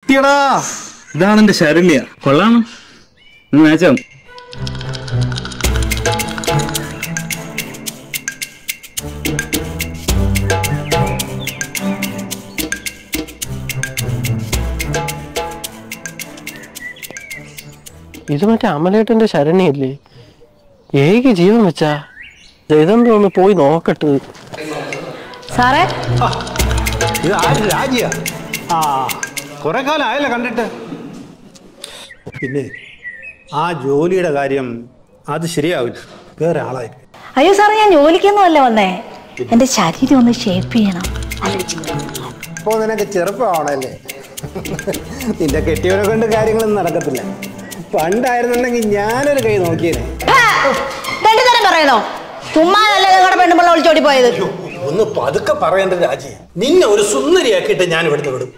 കിട്ടിയടാ ഇതാണ് എന്റെ ശരണ്യ കൊള്ളാണ് മാച്ചാവും ഇത് മറ്റേ അമലേട്ടന്റെ ശരണ്യല്ലേ ഏക ജീവൻ വെച്ചാ ഇതെന്തോ ഒന്ന് പോയി നോക്കട്ടെ സാറേ ഇത് ആര് രാജിയ ആ കുറെ കാലം ആയല്ലോ കണ്ടിട്ട് പിന്നെ ആ ജോലിയുടെ കാര്യം അത് ശരിയാവില്ല വേറെ ആളായി അയ്യോ സാറേ ഞാൻ ജോലിക്കൊന്നുമല്ല വന്നേ എന്റെ ശരീരം ഒന്ന് ഷേപ്പ് ചെയ്യണം അപ്പോൾ നിനക്ക് ചെറുപ്പമാണല്ലേ നിന്റെ കെട്ടിയവനെ കൊണ്ട് കാര്യങ്ങളൊന്നും നടക്കത്തില്ല പണ്ടായിരുന്നുണ്ടെങ്കിൽ ഞാനൊരു കൈ നോക്കിയേനെ രണ്ടു തരം പറയണോ ചുമ്മാ നല്ല നിങ്ങളുടെ പെണ്ണുമ്പിള്ള ഒളിച്ചോടി പോയത് ഒന്ന് പതുക്കെ പറയേണ്ട രാജി നിന്നെ ഒരു സുന്ദരിയാക്കിയിട്ട് ഞാൻ ഇവിടുന്ന് വിടും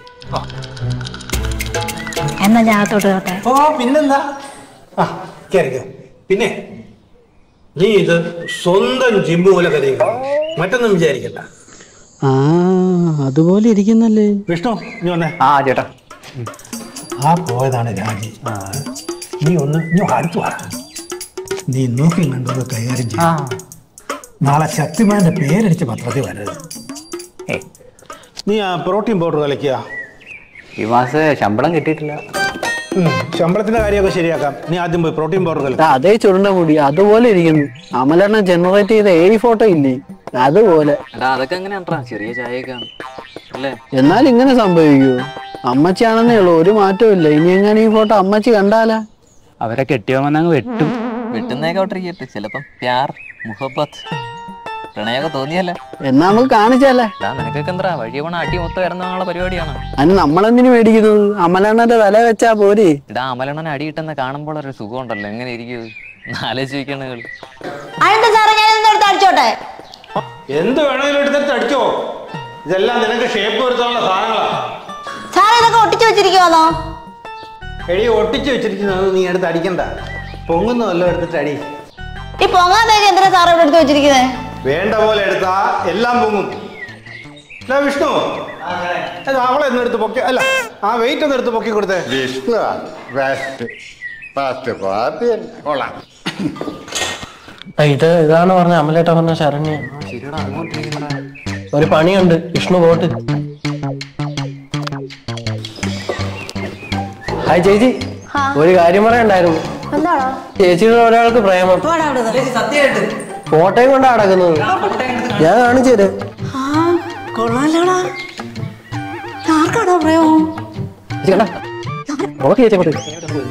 എന്നാ ഞാൻ അകത്തോട്ട് കേട്ടെ ഓ പിന്നെന്താ ആ കേറിക്കോ പിന്നെ നീ ഇത് സ്വന്തം ജിമ്മ് പോലെ കരുതിക്കണം മറ്റൊന്നും വിചാരിക്കണ്ട ആ അതുപോലെ ഇരിക്കുന്നല്ലേ വിഷ്ണു നീ വന്നേ ആ ചേട്ടാ ആ പോയതാണ് രാജി നീ ഒന്ന് നീ അടുത്ത് വാ നീ നോക്കി കണ്ടത് കൈകാര്യം ചെയ്യും നാളെ ശക്തിമാന്റെ പേരടിച്ച് പത്രത്തിൽ വരരുത് നീ ആ പ്രോട്ടീൻ പൗഡർ കലക്കുക ഈ മാസം ശമ്പളം കിട്ടിയിട്ടില്ല ശമ്പളത്തിന്റെ കാര്യമൊക്കെ ശരിയാക്കാം നീ ആദ്യം പോയി പ്രോട്ടീൻ പൗഡർ കലക്കുക ദാ അതേ ചുരുണ്ട മുടി അതുപോലെ ഇരിക്കുന്നു അമലേട്ടൻ ജനറേറ്റ് ചെയ്ത ഏഴ് ഫോട്ടോ ഇല്ലേ അതുപോലെ എടാ അതൊക്കെ അങ്ങനെ ഉണ്ടാ ചെറിയ ചായയൊക്കെയാണ് അല്ലേ എന്നാൽ ഇങ്ങനെ സംഭവിക്കൂ അമ്മച്ചിയാണെന്നേ ഉള്ളൂ ഒരു മാറ്റവും ഇല്ല ഇനി എങ്ങനെ ഈ ഫോട്ടോ അമ്മച്ചി കണ്ടാലാ അവരെ കെട്ടിയവന്നങ്ങ് വെട്ടും വെട്ടുന്നേക്കെ ഔട്ടിരിക്കട്ടെ ചിലപ്പം പ്യാർ മുഹബത്ത് പ്രണയമൊക്കെ തോന്നിയല്ലേ എന്നാ നമുക്ക് കാണിച്ചല്ലേ എടാ നിനക്കൊക്കെ എന്താ വഴി പോണ അടി മൊത്തം വരുന്ന പരിപാടിയാണ് അതിന് നമ്മളെന്തിനു മേടിക്കുന്നത് അമലേണ്ണന്റെ വില വെച്ചാ പോരെ ഇടാ അമലണ്ണനെ അടി കിട്ടുന്ന കാണുമ്പോൾ ഒരു സുഖം ഉണ്ടല്ലോ എങ്ങനെ ഇരിക്കും ആലോചിക്കണ കളി അതെന്താ സാറേ ഞാൻ ഇതൊന്ന് എടുത്ത് അടിച്ചോട്ടെ എന്ത് വേണമെങ്കിലും എടുത്തിട്ട് അടിച്ചോ ഇതെല്ലാം നിനക്ക് ഷേപ്പ് വരുത്താനുള്ള സാധനങ്ങളാ സാറേ ഇതൊക്കെ ഒട്ടിച്ചു വെച്ചിരിക്കുവാന്നോ എടി ഒട്ടിച്ച് വെച്ചിരിക്കുന്നത് നീ എടുത്ത് അടിക്കണ്ട പൊങ്ങുന്നതല്ലോ എടുത്തിട്ട് അടി ഈ പൊങ്ങാത്തേക്ക് എന്തിനാ സാറേ ഇവിടെ എടുത്ത് വെച്ചിരിക്കുന്നത് വേണ്ട പോലെ എടുത്താ എല്ലാം പൊങ്ങും ഇതാ വിഷ്ണു അത് അവളെ ഒന്ന് എടുത്ത് പൊക്കി അല്ല ആ വെയിറ്റ് ഒന്ന് എടുത്ത് പൊക്കി കൊടുത്തേ വിഷ്ണു ബെസ്റ്റ് ഫസ്റ്റ് പാർട്ടി കൊള്ളാം ഇത് ഇതാണ് പറഞ്ഞ അമലേട്ട പറഞ്ഞ ശരണ്യ ഒരു പണിയുണ്ട് വിഷ്ണു പോട്ട് ഹായ് ചേച്ചി ഒരു കാര്യം പറയണ്ടായിരുന്നു എന്താണോ ചേച്ചിയുടെ ഒരാൾക്ക് പ്രേമം ഫോട്ടോയും കൊണ്ടാ നടക്കുന്നത് ഞാൻ കാണിച്ചു തരാം ആ കൊള്ളാലോടാ ആർക്കാണോ പ്രേമം ചേച്ചി കണ്ടാ? നോക്ക് ചേച്ചി അങ്ങോട്ട്.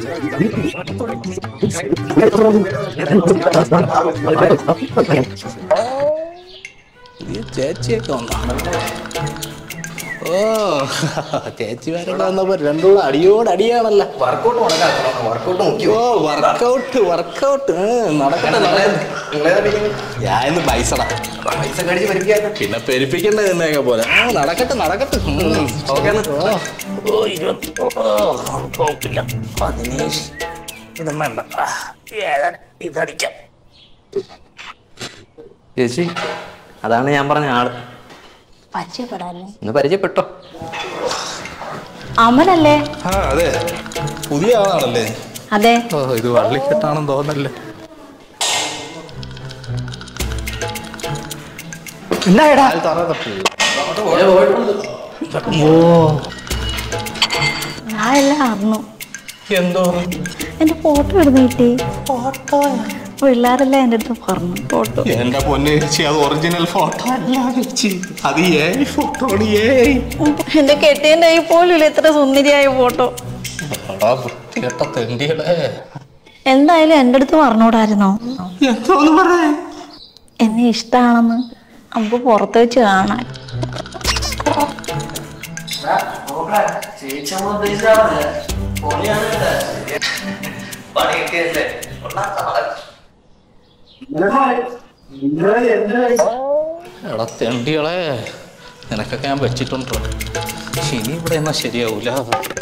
ചേച്ചിയൊക്കെ വന്നാണ് ഓ ചേച്ചിമാരൊക്കെ വന്നപ്പോ രണ്ടുകൂടെ അടിയോട് അടിയാണല്ലോ വർക്കൗട്ട് ഓ വർക്കൗട്ട് വർക്കൗട്ട് നടക്കട്ടെ നടക്കട്ടെ. ഞാൻ ഇന്ന് പൈസടാ പൈസ കടിച്ച് പെരുപ്പിക്കാൻ പിന്നെ പെരുപ്പിക്കണ്ട എന്നൊക്കെ പോലെ ആ നടക്കട്ടെ നടക്കട്ടെ ഉം. ഓക്കേന്ന്? ഓ ഇരുപത്തി ഓ കുഴപ്പമില്ല പതിനേഴ് ഇതും വേണ്ട ആ, ഏഴര ഇതടിക്കാം ചേച്ചി അതാണ് ഞാൻ പറഞ്ഞ ആള് പരിചയപ്പെടാല്ലേ ഒന്ന് പരിചയപ്പെട്ടോ അമലല്ലേ ആ അതെ പുതിയ ആളാണല്ലേ അതെ ഓ ഇത് വള്ളിക്കെട്ടാണെന്ന് തോന്നല്ലേ എന്താടാ ഞാൻ എല്ലാം അറിഞ്ഞു എന്തോ എന്റെ ഫോട്ടോ എടുത്ത് കിട്ടി ഫോട്ടോ പിള്ളേരെല്ലാം എന്റെ അടുത്ത് പറഞ്ഞു ഫോട്ടോ എന്റെ പൊന്നെ ചേച്ചി അത് ഒറിജിനൽ ഫോട്ടോ അല്ല ചേച്ചി അത് ഏ ഫോട്ടോ ഏ എന്റെ കെട്ടിയന്റെ കൈ പോലും ഇല്ല ഇത്ര സുന്ദരിയായ ഫോട്ടോ എടാ വൃത്തികെട്ട തെണ്ടികളെ എന്തായാലും എന്റെ അടുത്ത് പറഞ്ഞൂടായിരുന്നോ എന്തോന്ന് പറയാ എന്നെ ഇഷ്ടമാണെന്ന് നമുക്ക് പുറത്ത് വെച്ച് കാണാൻ എടാ തെണ്ടികളെ നിനക്കൊക്കെ ഞാൻ വെച്ചിട്ടുണ്ടോ ഇനി ഇവിടെ എന്നാ ശരിയാവൂല